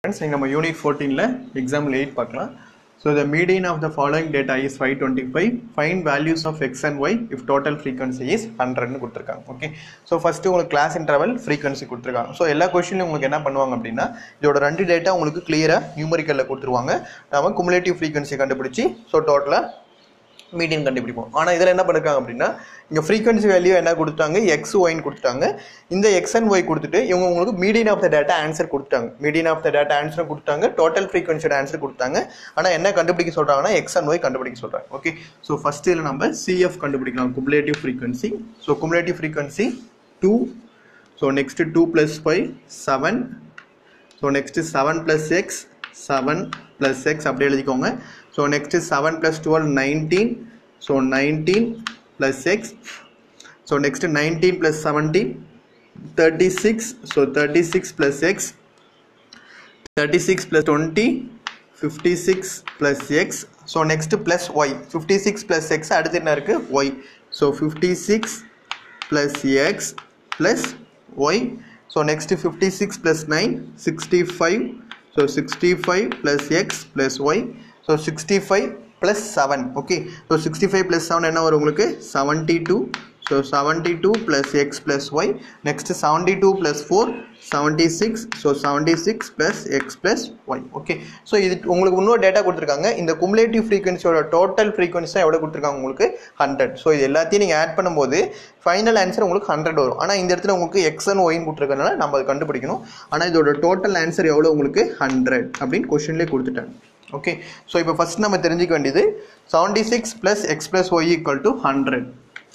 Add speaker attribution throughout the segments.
Speaker 1: Friends இங்கே நம்ம unit ஃபோர்டீனில் எக்ஸாம்பிள் எயிட் பார்க்கலாம் so the median of the following data is five twenty five find values of X and Y if total frequency is ஹண்ட்ரட்னு கொடுத்துருக்காங்க okay so first உங்களுக்கு class interval frequency கொடுத்துருக்காங்க so எல்லா கொஸ்டின்லையும் உங்களுக்கு என்ன பண்ணுவாங்க அப்படின்னா இதோட ரெண்டு டேட்டா உங்களுக்கு கிளியராக நியூமரிக்கலில் கொடுத்துருவாங்க நம்ம குமுலேட்டிவ் ஃப்ரீக்வன்சி கண்டுபிடிச்சி ஸோ டோட்டலாக மீடியன் கண்டுபிடிப்போம் ஆனால் இதில் என்ன பண்ணிருக்காங்க அப்படின்னா இங்கே ஃப்ரீக்வன்சி வேல்யூ என்ன கொடுத்தாங்க எக்ஸ் ஒய்னு கொடுத்துட்டாங்க இந்த எக்ஸ் அண்ட் ஒய் கொடுத்துட்டு இவங்க உங்களுக்கு median of the data answer கொடுத்தாங்க median of the data answer கொடுத்தாங்க டோட்டல் ஃப்ரீக்வன்சியோட ஆன்சர் கொடுத்தாங்க ஆனால் என்ன கண்டுபிடிக்க சொல்கிறாங்கன்னா எக்ஸ் அண்ட் ஒய் கண்டுபிடிக்க சொல்கிறாங்க ஓகே ஸோ ஃபஸ்ட் இதில் நம்ம சிஎஃப் கண்டுபிடிக்கலாம் cumulative frequency so cumulative frequency two so next two plus five seven so next seven plus X seven plus X அப்படி எழுதிக்கோங்க so next seven plus twelve nineteen so nineteen plus X so next nineteen plus seventeen thirty six so thirty six plus X thirty six plus twenty fifty six plus X so next plus Y fifty six plus X அடுத்து என்ன இருக்குது Y so fifty six plus X plus Y so next fifty six plus nine sixty five so sixty five plus X plus Y so sixty five plus seven okay so sixty five plus seven என்ன வரும் உங்களுக்கு seventy two so seventy two plus X plus Y next seventy two plus four seventy six so seventy six plus X plus Y okay so இது உங்களுக்கு இன்னொரு data கொடுத்துருக்காங்க இந்த cumulative ஃப்ரீக்வன்சியோட total frequency தான் எவ்வளோ கொடுத்துருக்காங்க உங்களுக்கு ஹண்ட்ரட் ஸோ இது எல்லாத்தையும் நீங்கள் ஆட் பண்ணும்போது ஃபைனல் ஆன்சர் உங்களுக்கு ஹண்ட்ரட் வரும் ஆனால் இந்த இடத்துல உங்களுக்கு எக்ஸ் அண்ட் ஒயின் கொடுத்துருக்கனால நம்ம அதை கண்டுபிடிக்கணும் ஆனால் இதோட டோட்டல் ஆன்சர் எவ்வளோ உங்களுக்கு ஹண்ட்ரட் அப்படின்னு கொஷின்லேயே கொடுத்துட்டாங்க ஓகே ஸோ இப்போ ஃபஸ்ட் நம்ம தெரிஞ்சிக்க வேண்டியது seventy six plus X plus Y equal to hundred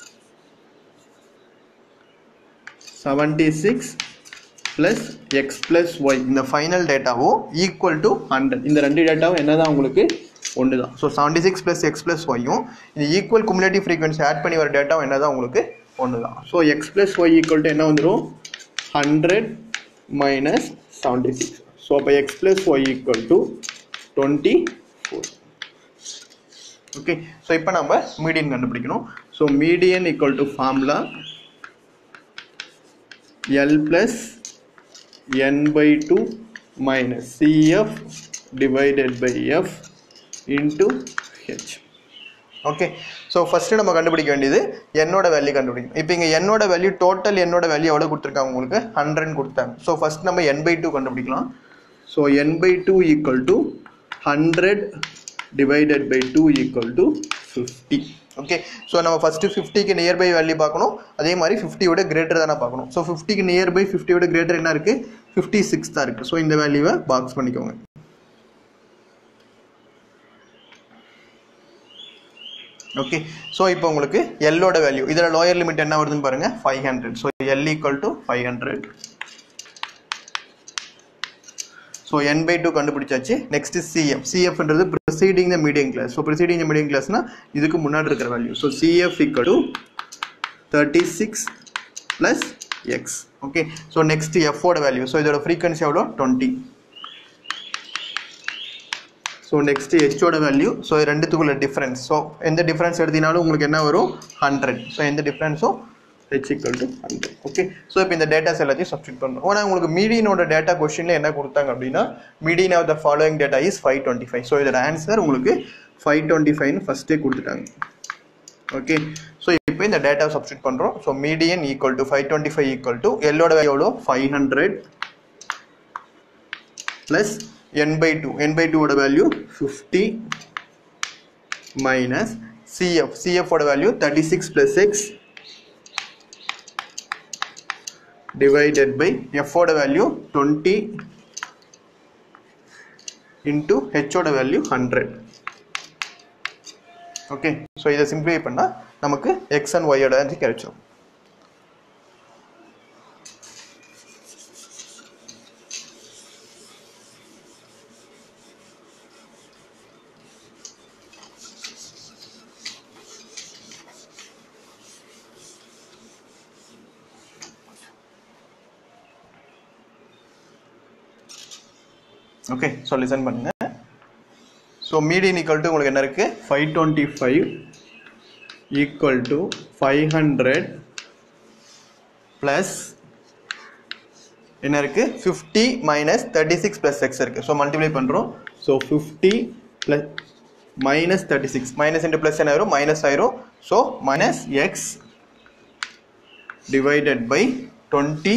Speaker 1: seventy six plus X plus Y இந்த ஃபைனல் டேட்டாவும் ஈக்குவல் டு ஹண்ட்ரட் இந்த ரெண்டு டேட்டாவும் என்ன தான் உங்களுக்கு ஒன்று தான் so seventy six plus X plus ஒய்யும் இது ஈக்குவல் குமுலேட்டிவ் ஃப்ரீக்வன்சி ஆட் பண்ணி வர டேட்டாவும் என்ன தான் உங்களுக்கு ஒன்று தான் so X plus Y equal to என்ன வந்துடும் hundred minus seventy six so அப்போ X plus Y equal to twenty four okay so இப்போ நம்ம மீடியன் கண்டுபிடிக்கணும் so median equal to formula L plus n by 2 minus CF divided by F into H. Okay so first நம்ம கண்டுபிடிக்க வேண்டியது என்னோட value கண்டுபிடிக்கணும் இப்போ இங்கே என்னோட வேல்யூ டோட்டல் என்னோட வேல்யூ எவ்வளோ கொடுத்துருக்காங்க உங்களுக்கு ஹண்ட்ரட் கொடுத்தாங்க ஸோ ஃபஸ்ட் நம்ம என் பை டூ கண்டுபிடிக்கலாம் so N by two equal to hundred divided by two equal to fifty okay so நம்ம ஃபஸ்ட்டு ஃபிஃப்டிக்கு நியர்பை வேல்யூ பார்க்கணும் அதே மாதிரி ஃபிஃப்டியோட கிரேட்டர் தானே பார்க்கணும் ஸோ ஃபிஃப்டிக்கு நியர்பை ஃபிஃப்டியோட கிரேட்டர் என்ன இருக்குது ஃபிஃப்டி சிக்ஸ் தான் இருக்குது ஸோ இந்த வேல்யூவை பாக்ஸ் பண்ணிக்கோங்க ஓகே ஸோ இப்போ உங்களுக்கு எல்லோட வேல்யூ இதில் லோயர் லிமிட் என்ன வருதுன்னு பாருங்கள் five hundred so L equal to five hundred so N by two கண்டுபிடிச்சாச்சு நெக்ஸ்ட் சிஎஃப் சிஎஃப்ன்றது preceding the medium class so preceding the medium கிளாஸ்னா இதுக்கு முன்னாடி இருக்கிற value so CF equal to thirty six plus X okay so next எஃபோட value so இதோட frequency எவ்வளோ twenty so next ஹெச்சோட வேல்யூ ஸோ ரெண்டுத்துக்குள்ள டிஃப்ரென்ஸ் ஸோ எந்த டிஃப்ரென்ஸ் எடுத்தினாலும் உங்களுக்கு என்ன வரும் ஹண்ட்ரட் ஸோ எந்த டிஃப்ரென்ஸும் H equal to hundred okay so இப்போ இந்த டேட்டாஸ் எல்லாத்தையும் சப்ஸ்டிட் பண்ணணும் ஆனால் உங்களுக்கு மீடியனோட டேட்டா கொஸ்டினில் என்ன கொடுத்தாங்க அப்படின்னா median of the following data is five twenty five so இதோட ஆன்சர் உங்களுக்கு ஃபைவ் டுவெண்ட்டி ஃபைவ்னு ஃபஸ்ட்டே கொடுத்துட்டாங்க ஓகே ஸோ இப்போ இந்த டேட்டா சப்ஸ்டிட் பண்ணுறோம் so median equal to five twenty five equal to எல்லோட எவ்வளோ five hundred plus N by two N by டூவோட வேல்யூ ஃபிஃப்டி மைனஸ் சிஎஃப் சிஎஃபோட value thirty six plus X divided by f ஓட value 20 into h ஓட value 100 okay so இதை சிம்பிளை பண்ணால் நமக்கு எக்ஸ் அண்ட் ஒய்யோட ஆன்சர் கிடைச்சிடும் ஓகே ஸோ லிசன் பண்ணுங்க ஸோ மீடியன் ஈக்குவல் டு உங்களுக்கு என்ன இருக்குது five twenty five equal to five hundred plus என்ன இருக்குது fifty minus thirty six plus X இருக்குது ஸோ மல்டிப்ளை பண்ணுறோம் so fifty plus minus thirty six minus into plus என்ன ஆயிரும் மைனஸ் ஆயிரும் so minus X divided by twenty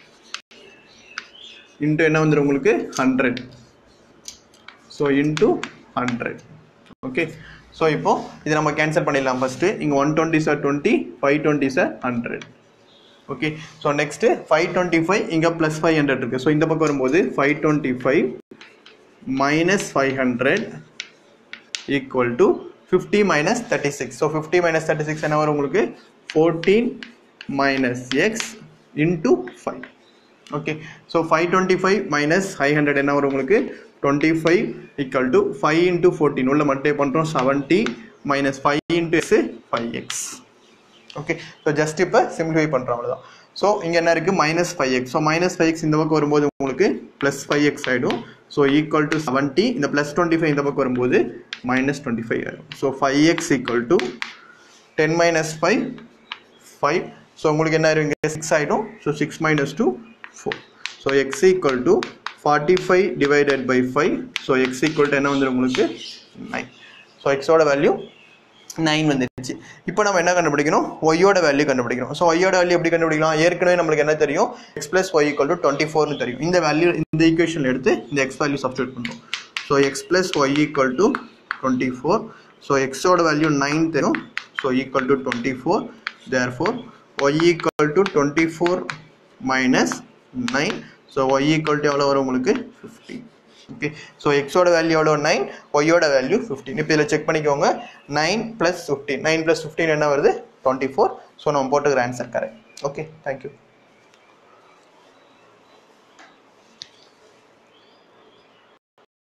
Speaker 1: into என்ன வந்துடும் உங்களுக்கு hundred so into hundred okay so இப்போ இதை நம்ம கேன்சல் பண்ணிடலாம் ஃபஸ்ட்டு இங்கே one twenty sir twenty five twenty sir hundred okay so next five twenty five இங்கே ப்ளஸ் ஃபைவ் ஹண்ட்ரட் இருக்குது ஸோ இந்த பக்கம் வரும்போது five twenty five minus five hundred equal to fifty minus thirty six so fifty minus thirty six என்ன வரும் உங்களுக்கு fourteen minus x into five okay so five twenty five minus five hundred என்ன வரும் உங்களுக்கு twenty five equal to five into fourteen உள்ள multiply பண்ணுறோம் seventy minus five into x five x okay so just இப்போ simplify பண்ணுறோம் அவ்வளோதான் so இங்கே என்ன இருக்குது minus five x so minus five x இந்த பக்கம் வரும்போது உங்களுக்கு ப்ளஸ் ஃபைவ் எக்ஸ் ஆகிடும் ஸோ ஈக்குவல் டு செவன்ட்டி இந்த ப்ளஸ் டுவெண்ட்டி ஃபைவ் இந்த பக்கம் வரும்போது மைனஸ் டுவெண்ட்டி ஃபைவ் ஆகிடும் so five x equal to ten minus five five so உங்களுக்கு என்ன ஆயிரும் இங்கே சிக்ஸ் ஆகிடும் so six minus two four so x equal to forty five divided by five so x equal to என்ன வந்துடும் உங்களுக்கு nine so எக்ஸோட value nine வந்துடுச்சு இப்போ நம்ம என்ன கண்டுபிடிக்கணும் ஒய்யோட வேல்யூ கண்டுபிடிக்கணும் ஸோ ஒய்யோட வேல்யூ எப்படி கண்டுபிடிக்கலாம் ஏற்கனவே நம்மளுக்கு என்ன தெரியும் x plus y equal to twenty ஃபோர்னு தெரியும் இந்த வேல்யூ இந்த ஈக்குவேஷன் எடுத்து இந்த எக்ஸ் வேல்யூ சப்ஸ்டியூட் பண்ணுறோம் so x plus y equal to twenty four so எக்ஸோட வேல்யூ நைன் தெரியும் so equal to twenty four there four y equal to twenty four minus nine so y equal to எவ்வளோ வரும் உங்களுக்கு fifteen okay so எக்ஸோட value எவ்வளோ nine ஒய்யோட value fifteen இப்போ இதில் செக் பண்ணிக்கோங்க nine plus fifteen nine plus fifteen என்ன வருது டுவெண்ட்டி ஃபோர் ஸோ நம்ம போட்டுக்கிற ஆன்சர் கரெக்ட் ஓகே தேங்க்யூ